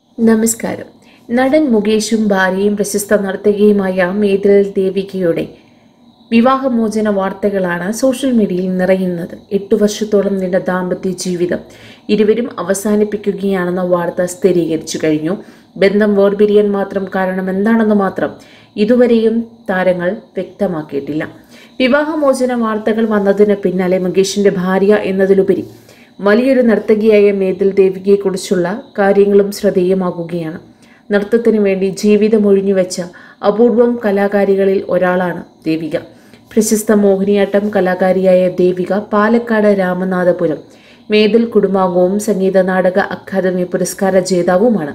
നമസ്കാരം നടൻ മുകേഷും ഭാര്യയും പ്രശസ്ത നർത്തകിയുമായ മേതിൽ ദേവികയുടെ വിവാഹമോചന വാർത്തകളാണ് സോഷ്യൽ മീഡിയയിൽ നിറയുന്നത് എട്ടു വർഷത്തോളം നീണ്ട ദാമ്പത്യ ജീവിതം ഇരുവരും അവസാനിപ്പിക്കുകയാണെന്ന വാർത്ത സ്ഥിരീകരിച്ചു കഴിഞ്ഞു ബന്ധം വേർപിരിയാൻ മാത്രം കാരണം എന്താണെന്ന് മാത്രം ഇതുവരെയും താരങ്ങൾ വ്യക്തമാക്കിയിട്ടില്ല വിവാഹമോചന വാർത്തകൾ വന്നതിന് പിന്നാലെ മുകേഷിന്റെ ഭാര്യ എന്നതിലുപരി വലിയൊരു നർത്തകിയായ മേതിൽ ദേവികയെക്കുറിച്ചുള്ള കാര്യങ്ങളും ശ്രദ്ധേയമാകുകയാണ് നൃത്തത്തിനു വേണ്ടി ജീവിതം ഒഴിഞ്ഞുവെച്ച അപൂർവം കലാകാരികളിൽ ഒരാളാണ് ദേവിക പ്രശസ്ത മോഹിനിയാട്ടം കലാകാരിയായ ദേവിക പാലക്കാട് രാമനാഥപുരം മേതിൽ കുടുംബാംഗവും സംഗീത നാടക അക്കാദമി പുരസ്കാര ജേതാവുമാണ്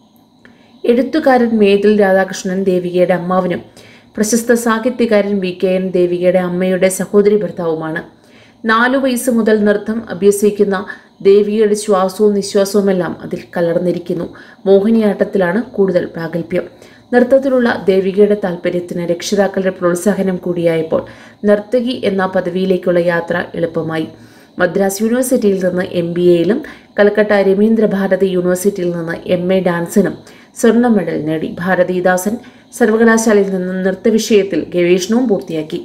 എഴുത്തുകാരൻ മേതിൽ രാധാകൃഷ്ണൻ ദേവികയുടെ അമ്മാവനും പ്രശസ്ത സാഹിത്യകാരൻ വി കെ എൻ ദേവികയുടെ അമ്മയുടെ സഹോദരി ഭർത്താവുമാണ് നാലു വയസ്സ് മുതൽ നൃത്തം അഭ്യസിക്കുന്ന ദേവികയുടെ ശ്വാസവും നിശ്വാസവുമെല്ലാം അതിൽ കലർന്നിരിക്കുന്നു മോഹിനിയാട്ടത്തിലാണ് കൂടുതൽ പ്രാഗൽഭ്യം നൃത്തത്തിലുള്ള ദേവികയുടെ താല്പര്യത്തിന് രക്ഷിതാക്കളുടെ പ്രോത്സാഹനം കൂടിയായപ്പോൾ നർത്തകി എന്ന പദവിയിലേക്കുള്ള യാത്ര എളുപ്പമായി മദ്രാസ് യൂണിവേഴ്സിറ്റിയിൽ നിന്ന് എം ബി എയിലും കൽക്കട്ട രവീന്ദ്ര ഭാരതി യൂണിവേഴ്സിറ്റിയിൽ നിന്ന് എം എ ഡാൻസിനും സ്വർണ്ണ മെഡൽ നേടി ഭാരതീദാസൻ സർവകലാശാലയിൽ നിന്ന് നൃത്തവിഷയത്തിൽ ഗവേഷണവും പൂർത്തിയാക്കി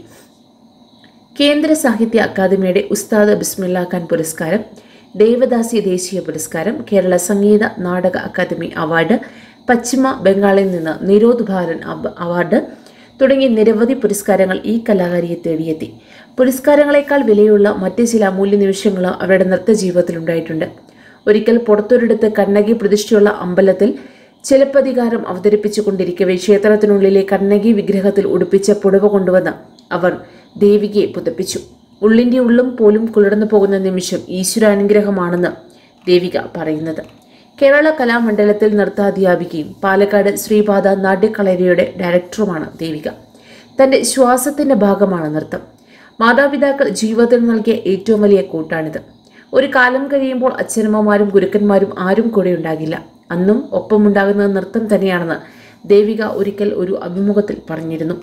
കേന്ദ്ര സാഹിത്യ അക്കാദമിയുടെ ഉസ്താദ് ബിസ്മില്ല ഖാൻ പുരസ്കാരം ദേവദാസി ദേശീയ പുരസ്കാരം കേരള സംഗീത നാടക അക്കാദമി അവാർഡ് പശ്ചിമ ബംഗാളിൽ നിന്ന് നിരോധ് ഭാരൻ അബ് അവാർഡ് തുടങ്ങി നിരവധി പുരസ്കാരങ്ങൾ ഈ കലാകാരിയെ തേടിയെത്തി പുരസ്കാരങ്ങളെക്കാൾ വിലയുള്ള മറ്റ് ചില അമൂല്യ നിമിഷങ്ങളും അവരുടെ നൃത്ത ജീവിതത്തിലുണ്ടായിട്ടുണ്ട് ഒരിക്കൽ പുറത്തൊരിടത്ത് കണ്ണകി പ്രതിഷ്ഠയുള്ള അമ്പലത്തിൽ ചിലപ്പതികാരം അവതരിപ്പിച്ചുകൊണ്ടിരിക്കവേ ക്ഷേത്രത്തിനുള്ളിലെ കണ്ണകി വിഗ്രഹത്തിൽ ഉടുപ്പിച്ച പുടവ കൊണ്ടുവന്ന് അവർ ദേവികയെ പുതപ്പിച്ചു ഉള്ളിൻ്റെ ഉള്ളും പോലും കുളിർന്നു പോകുന്ന നിമിഷം ഈശ്വരാനുഗ്രഹമാണെന്ന് ദേവിക പറയുന്നത് കേരള കലാമണ്ഡലത്തിൽ നൃത്താധ്യാപികയും പാലക്കാട് ശ്രീപാദ നാട്യകളരിയുടെ ഡയറക്ടറുമാണ് ദേവിക തൻ്റെ ശ്വാസത്തിൻ്റെ ഭാഗമാണ് നൃത്തം മാതാപിതാക്കൾ ജീവിതത്തിൽ നൽകിയ ഏറ്റവും വലിയ കൂട്ടാണിത് ഒരു കാലം കഴിയുമ്പോൾ അച്ഛനമ്മമാരും ഗുരുക്കന്മാരും ആരും കൂടെ ഉണ്ടാകില്ല അന്നും ഒപ്പമുണ്ടാകുന്നത് നൃത്തം തന്നെയാണെന്ന് ദേവിക ഒരിക്കൽ ഒരു അഭിമുഖത്തിൽ പറഞ്ഞിരുന്നു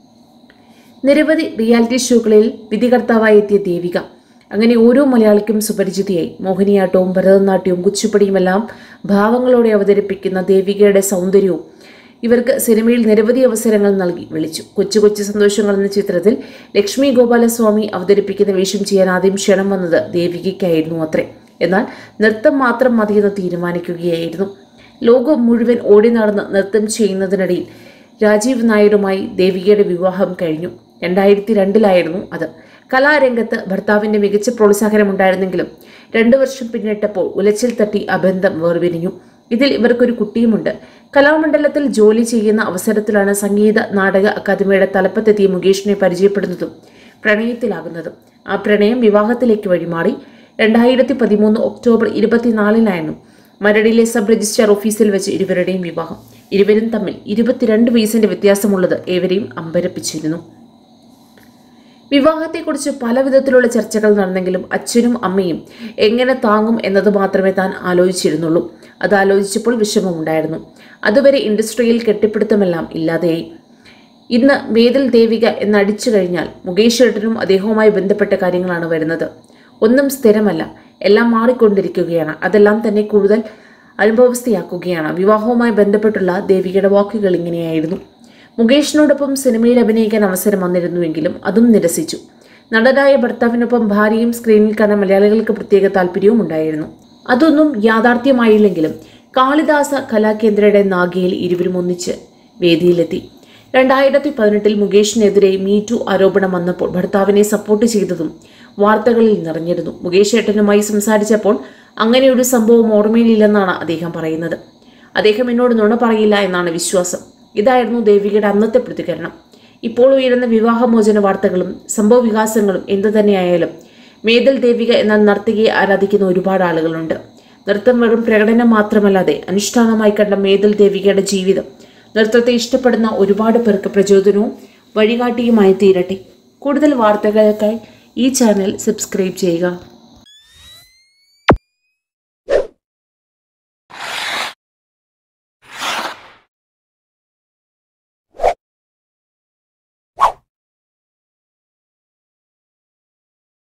നിരവധി റിയാലിറ്റി ഷോകളിൽ വിധികർത്താവായി എത്തിയ ദേവിക അങ്ങനെ ഓരോ മലയാളിക്കും സുപരിചിതയായി മോഹിനിയാട്ടവും ഭരതനാട്യവും കുച്ചിപ്പടിയുമെല്ലാം ഭാവങ്ങളോടെ അവതരിപ്പിക്കുന്ന ദേവികയുടെ സൗന്ദര്യവും ഇവർക്ക് സിനിമയിൽ നിരവധി അവസരങ്ങൾ നൽകി വിളിച്ചു കൊച്ചു കൊച്ചു സന്തോഷങ്ങൾ എന്ന ചിത്രത്തിൽ ലക്ഷ്മി ഗോപാലസ്വാമി അവതരിപ്പിക്കുന്ന വേഷം ചെയ്യാൻ ആദ്യം ക്ഷണം വന്നത് ദേവികയ്ക്കായിരുന്നു അത്രേ എന്നാൽ നൃത്തം മാത്രം മതിയെന്ന് തീരുമാനിക്കുകയായിരുന്നു ലോകം മുഴുവൻ ഓടി നടന്ന് നൃത്തം ചെയ്യുന്നതിനിടയിൽ രാജീവ് നായരുമായി ദേവികയുടെ വിവാഹം കഴിഞ്ഞു രണ്ടായിരത്തി രണ്ടിലായിരുന്നു അത് കലാരംഗത്ത് ഭർത്താവിന്റെ മികച്ച പ്രോത്സാഹനമുണ്ടായിരുന്നെങ്കിലും രണ്ടു വർഷം പിന്നിട്ടപ്പോൾ ഉലച്ചിൽ തട്ടി ആ ബന്ധം വേർപിരിഞ്ഞു ഇതിൽ ഇവർക്കൊരു കുട്ടിയുമുണ്ട് കലാമണ്ഡലത്തിൽ ജോലി ചെയ്യുന്ന അവസരത്തിലാണ് സംഗീത നാടക അക്കാദമിയുടെ തലപ്പത്തെത്തിയ മുകേഷിനെ പരിചയപ്പെടുന്നതും പ്രണയത്തിലാകുന്നതും ആ പ്രണയം വിവാഹത്തിലേക്ക് വഴിമാറി രണ്ടായിരത്തി പതിമൂന്ന് ഒക്ടോബർ ഇരുപത്തിനാലിനായിരുന്നു മരടിലെ സബ് രജിസ്ട്രാർ ഓഫീസിൽ വെച്ച് ഇരുവരുടെയും വിവാഹം ഇരുവരും തമ്മിൽ ഇരുപത്തിരണ്ട് വയസ്സിന്റെ വ്യത്യാസമുള്ളത് ഏവരെയും അമ്പരപ്പിച്ചിരുന്നു വിവാഹത്തെക്കുറിച്ച് പല വിധത്തിലുള്ള ചർച്ചകൾ നടന്നെങ്കിലും അച്ഛനും അമ്മയും എങ്ങനെ താങ്ങും എന്നത് മാത്രമേ താൻ ആലോചിച്ചിരുന്നുള്ളൂ അത് ആലോചിച്ചപ്പോൾ വിഷമമുണ്ടായിരുന്നു അതുവരെ ഇൻഡസ്ട്രിയിൽ കെട്ടിപ്പിടുത്തമെല്ലാം ഇല്ലാതെയായി ഇന്ന് മേതിൽ ദേവിക എന്നടിച്ചു കഴിഞ്ഞാൽ മുകേഷ് ഏട്ടനും അദ്ദേഹവുമായി ബന്ധപ്പെട്ട കാര്യങ്ങളാണ് വരുന്നത് ഒന്നും സ്ഥിരമല്ല എല്ലാം മാറിക്കൊണ്ടിരിക്കുകയാണ് അതെല്ലാം തന്നെ കൂടുതൽ അനുഭവസ്ഥയാക്കുകയാണ് വിവാഹവുമായി ബന്ധപ്പെട്ടുള്ള ദേവികയുടെ വാക്കുകൾ ഇങ്ങനെയായിരുന്നു മുകേഷിനോടൊപ്പം സിനിമയിൽ അഭിനയിക്കാൻ അവസരം വന്നിരുന്നുവെങ്കിലും അതും നിരസിച്ചു നടനായ ഭർത്താവിനൊപ്പം ഭാര്യയും സ്ക്രീനിൽ കാണാൻ മലയാളികൾക്ക് പ്രത്യേക താല്പര്യവും ഉണ്ടായിരുന്നു അതൊന്നും യാഥാർത്ഥ്യമായില്ലെങ്കിലും കാളിദാസ കലാകേന്ദ്രയുടെ നാഗയിൽ ഇരുവരും ഒന്നിച്ച് വേദിയിലെത്തി രണ്ടായിരത്തി പതിനെട്ടിൽ മുകേഷിനെതിരെ മീറ്റു ആരോപണം വന്നപ്പോൾ ഭർത്താവിനെ സപ്പോർട്ട് ചെയ്തതും വാർത്തകളിൽ നിറഞ്ഞിരുന്നു മുകേഷ് ഏട്ടനുമായി സംസാരിച്ചപ്പോൾ അങ്ങനെയൊരു സംഭവം ഓർമ്മയിലില്ലെന്നാണ് അദ്ദേഹം പറയുന്നത് അദ്ദേഹം എന്നോട് നുണ പറയില്ല എന്നാണ് വിശ്വാസം ഇതായിരുന്നു ദേവികയുടെ അന്നത്തെ പ്രതികരണം ഇപ്പോൾ ഉയരുന്ന വിവാഹമോചന വാർത്തകളും സംഭവ വികാസങ്ങളും എന്തു തന്നെയായാലും മേതൽ ദേവിക എന്ന നർത്തകിയെ ആരാധിക്കുന്ന ഒരുപാട് ആളുകളുണ്ട് നൃത്തം വെറും പ്രകടനം മാത്രമല്ലാതെ അനുഷ്ഠാനമായി കണ്ട മേതൽ ദേവികയുടെ ജീവിതം നൃത്തത്തെ ഇഷ്ടപ്പെടുന്ന ഒരുപാട് പേർക്ക് പ്രചോദനവും വഴികാട്ടിയുമായി തീരട്ടെ കൂടുതൽ വാർത്തകൾക്കായി ഈ ചാനൽ സബ്സ്ക്രൈബ് ചെയ്യുക